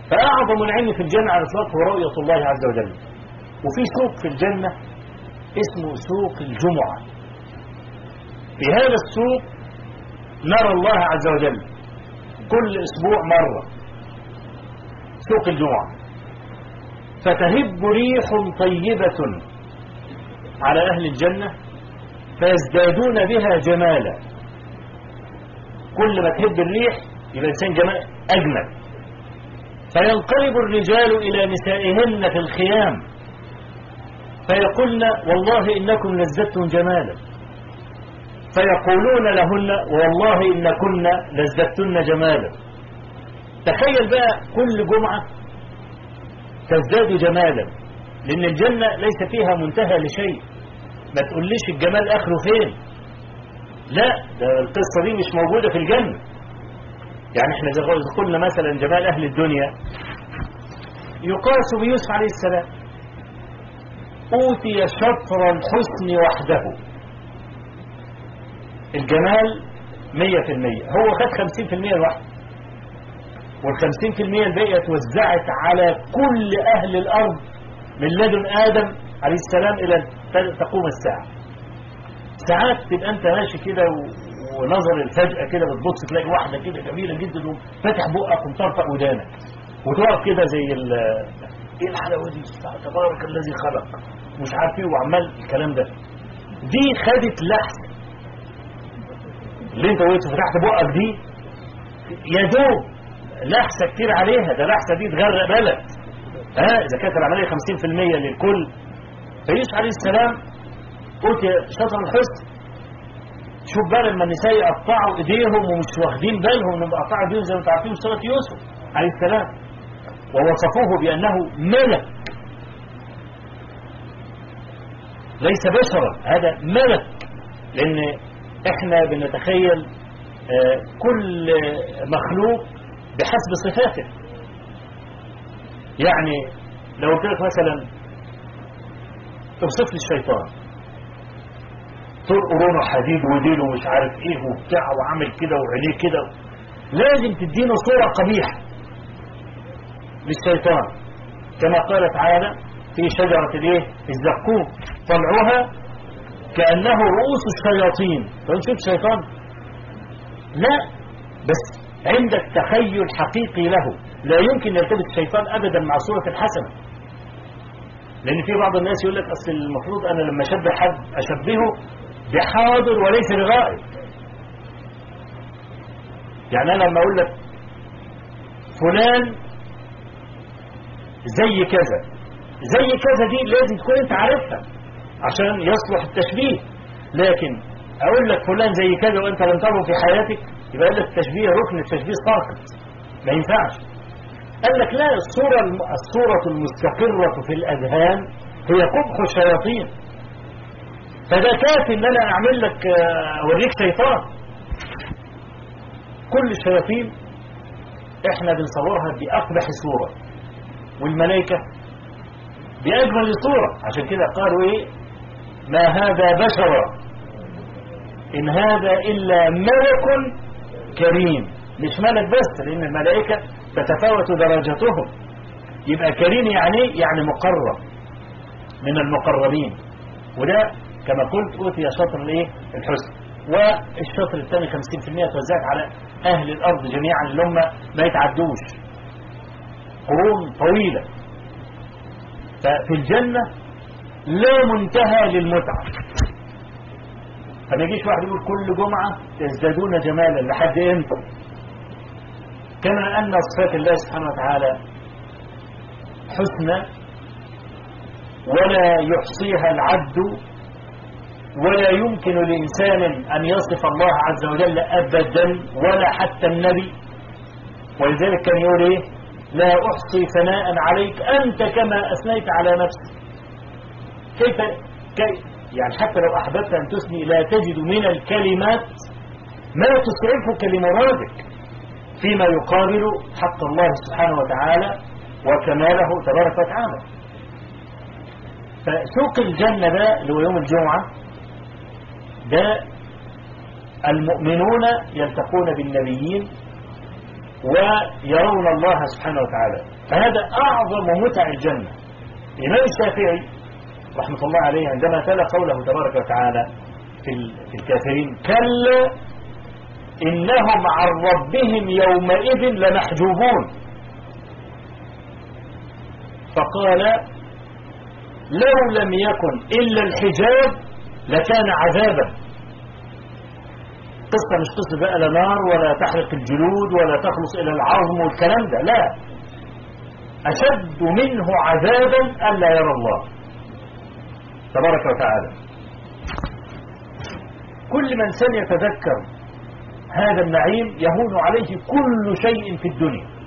فأعظم العلم في الجنة على الإطلاق هو رؤية الله عز وجل وفي سوق في الجنة اسمه سوق الجمعة في هذا السوق نرى الله عز وجل كل أسبوع مرة سوق الجمعة فتهب ريح طيبة على أهل الجنة فيزدادون بها جمالا كل ما تهب الريح يبقى الإنسان جمال أجمل فينقلب الرجال إلى نسائهن في الخيام فيقولن والله إنكم لزدتم جمالا فيقولون لهن والله إنكن لزدتن جمالا تخيل بقى كل جمعة تزداد جمالا لأن الجنة ليس فيها منتهى لشيء ما تقوليش الجمال آخره فين لا ده القصة دي مش موجودة في الجنة يعني احنا زي قلنا مثلا جمال أهل الدنيا يقاس بيوسف عليه السلام أوتي شطر الحسن وحده الجمال مية في المية هو خد خمسين في المية لوحده والخمسين في المية الباقية توزعت على كل أهل الأرض من لدن آدم عليه السلام إلى تقوم الساعة ساعات تبقى أنت ماشي كده ونظر الفجأة كده بتبص تلاقي واحدة كده جميلة جدا وفتح بقك ومطرطق ودانك وتقف كده زي ال ايه الحلاوة دي تبارك الذي خلق مش عارف ايه وعمال الكلام ده دي خدت لحسة اللي انت وقفت فتحت بقك دي يا دوب لحسة كتير عليها ده لحسة دي تغرق بلد ها اذا كانت العملية 50% للكل فيوسف عليه السلام قلت يا شطر الحسن شوف بقى لما النساء يقطعوا ايديهم ومش واخدين بالهم انهم بيقطعوا ايديهم زي ما انتم عارفين في سوره يوسف عليه السلام ووصفوه بانه ملك ليس بشرا هذا ملك لان احنا بنتخيل آه كل مخلوق بحسب صفاته يعني لو قلت لك مثلا اوصف لي الشيطان طول قرونه حديد وديله ومش عارف ايه وبتاع وعامل كده وعينيه كده لازم تدينا صورة قبيحة للشيطان كما قال تعالى في شجرة الايه الزقوم طلعوها كأنه رؤوس الشياطين فانت شوف شيطان لا بس عندك تخيل حقيقي له لا يمكن يرتبط الشيطان ابدا مع صورة الحسنة لان في بعض الناس يقول لك اصل المفروض انا لما اشبه حد اشبهه بحاضر وليس بغائب يعني انا لما اقول لك فلان زي كذا زي كذا دي لازم تكون انت عارفها عشان يصلح التشبيه لكن اقول لك فلان زي كذا وانت لم تره في حياتك يبقى لك التشبيه ركن التشبيه ساقط ما ينفعش قال لك لا الصورة الصورة المستقرة في الأذهان هي قبح الشياطين فده كافي ان انا اعمل لك اوريك شيطان كل الشياطين احنا بنصورها باقبح صورة والملائكة باجمل صورة عشان كده قالوا ايه ما هذا بشرا ان هذا الا ملك كريم مش ملك بس لان الملائكة تتفاوت درجتهم يبقى كريم يعني يعني مقرب من المقربين وده كما قلت أوتي شطر الايه الحسن والشطر الثاني 50% توزعت على أهل الأرض جميعا اللي هم ما يتعدوش قرون طويلة ففي الجنة لا منتهى للمتعة فما يجيش واحد يقول كل جمعة تزدادون جمالا لحد امتى كما أن صفات الله سبحانه وتعالى حسنى ولا يحصيها العبد ولا يمكن لإنسان أن يصف الله عز وجل أبدا ولا حتى النبي ولذلك كان يقول إيه لا أحصي ثناء عليك أنت كما أثنيت على نفسك كيف كيف يعني حتى لو أحببت أن تثني لا تجد من الكلمات ما تسعفك لمرادك فيما يقابل حق الله سبحانه وتعالى وكماله تبارك وتعالى فسوق الجنة ده اللي هو يوم الجمعة ده المؤمنون يلتقون بالنبيين ويرون الله سبحانه وتعالى فهذا أعظم متع الجنة الإمام الشافعي رحمة الله عليه عندما تلا قوله تبارك وتعالى في في الكافرين كلا إنهم عن ربهم يومئذ لمحجوبون فقال لو لم يكن إلا الحجاب لكان عذابا قصة مش قصة بقى لا نار ولا تحرق الجلود ولا تخلص إلى العظم والكلام ده لا أشد منه عذابا ألا يرى الله تبارك وتعالى كل من سن يتذكر هذا النعيم يهون عليه كل شيء في الدنيا